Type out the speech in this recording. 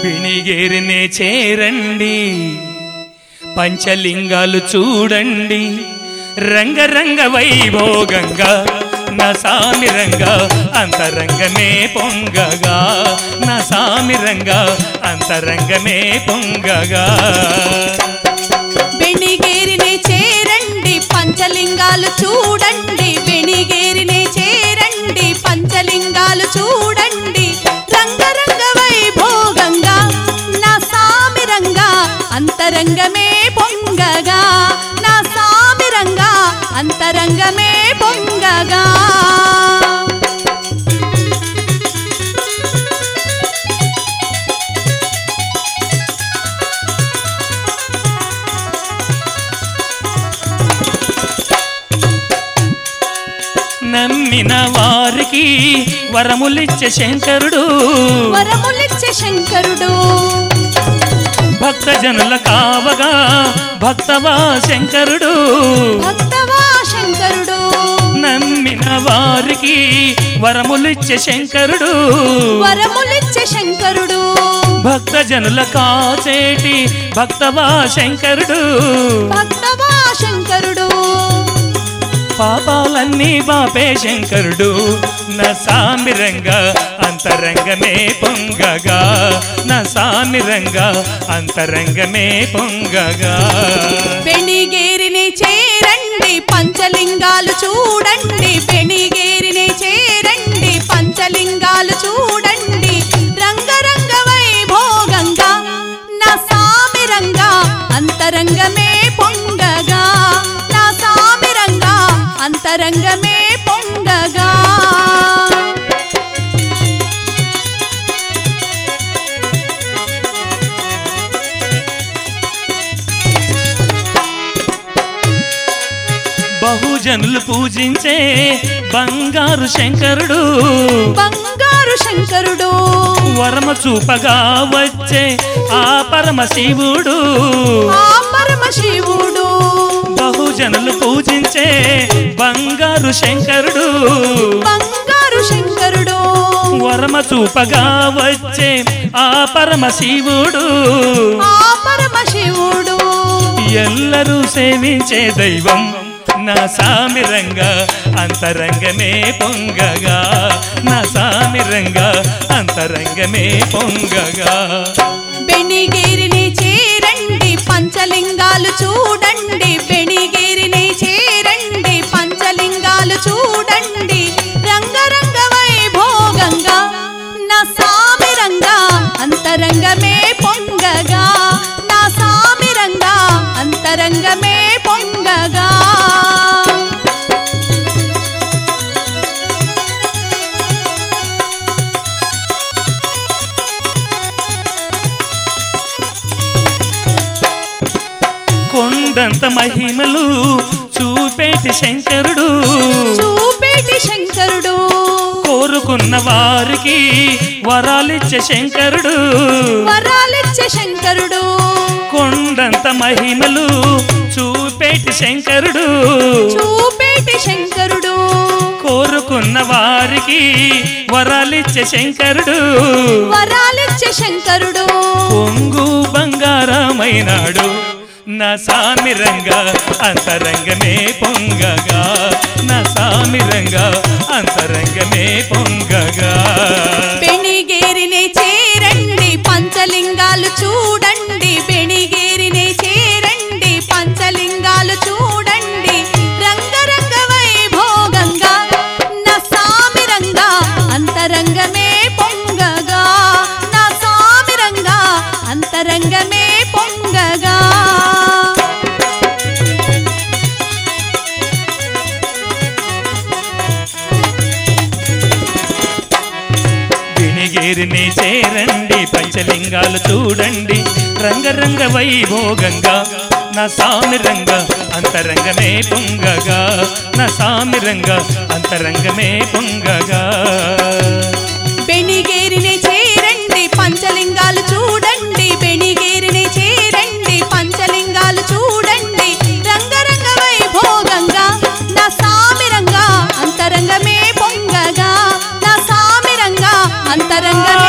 బిణిగేరినే చేరండి పంచలింగాలు చూడండి రంగరంగ వైభోగంగా నా సామి రంగా అంతరంగమే పొంగగా నా సామి రంగా అంతరంగమే పొంగగా బెణిగేరినే చేరండి పంచలింగాలు చూడండి బెణిగేరినే చేరండి పంచలింగాలు చూడండి రంగరంగ వైభోగంగా నా సామి రంగా అంతరంగమే పొంగగా నా సామి రంగా అంతరంగమే పొంగగా నమ్మిన వారికి వరములిచ్చే శంకరుడు వరములిచ్చే శంకరుడు భక్తజనుల కావగా భక్తవా శంకరుడు భక్తవా శంకరుడు నమ్మిన వారికి వరములిచ్చే శంకరుడు వరములిచ్చే శంకరుడు భక్తజనుల కాచేటి భక్తవా శంకరుడు భక్తవా శంకరుడు పాపాలన్నీ బాపే శంకరుడు నా సామిరంగా అంతరంగమే పొంగగా నా సామిరంగా అంతరంగమే పొంగగా పెణిగేరిని చేరండి పంచలింగాలు చూడండి పెణిగేరిని చేరండి పంచలింగాలు చూడండి రంగరంగ వైభోగంగా నా సామి రంగా అంతరంగమే పొంగగా నా సామి రంగా అంతరంగమే పొంగగా బహుజనులు పూజించే బంగారు శంకరుడు బంగారు శంకరుడు వరమ చూపగా వచ్చే ఆ పరమశివుడు ఆ పరమశివుడు బహుజనులు పూజించే బంగారు శంకరుడు బంగారు శంకరుడు వరమ చూపగా వచ్చే ఆ పరమశివుడు ఆ పరమశివుడు ఎల్లరూ సేవించే దైవం నా సామిరంగా అంతరంగమే పొంగగా నా సామిరంగా అంతరంగమే పొంగగా బెణిగేరిని చేరండి పంచలింగాలు చూడండి బెణిగేరిని చేరండి పంచలింగాలు చూడండి రంగరంగ వైభోగంగా నా సామి రంగా అంతరంగమే పొంగగా నా సామి రంగా అంతరంగమే పొంగగా కొండంత మహిమలు చూపేటి శంకరుడు చూపేటి శంకరుడు కోరుకున్న వారికి వరాలిచ్చే శంకరుడు వరాలిచ్చే శంకరుడు కొండంత మహిమలు చూపేటి శంకరుడు చూపేటి శంకరుడు కోరుకున్న వారికి వరాలిచ్చే శంకరుడు వరాలిచ్చే శంకరుడు కొంగు బంగారమైనాడు నా సామిరంగా అంతరంగమే పొంగగా నా సామిరంగా అంతరంగమే పొంగగా బెణిగేరిని చేరండి పంచలింగాలు చూడండి బెణిగేరిని చేరండి పంచలింగాలు చూడండి రంగరంగ వైభోగంగా నా సామి రంగా అంతరంగమే పొంగగా నా సామి రంగా అంతరంగమే పొంగగా వినిగేరిని చేరండి పంచలింగాలు చూడండి రంగరంగ వైభోగంగా నా సామిరంగ అంతరంగమే పొంగగా నా సామిరంగ అంతరంగమే పొంగగా బెణిగేరిని చేరండి పంచలింగాలు చూడండి బెణిగేరిని చేరండి పంచలింగాలు చూడండి రంగరంగ వైభోగంగా నా సామిరంగా అంతరంగమే పొంగగా నా సామిరంగా అంతరంగమే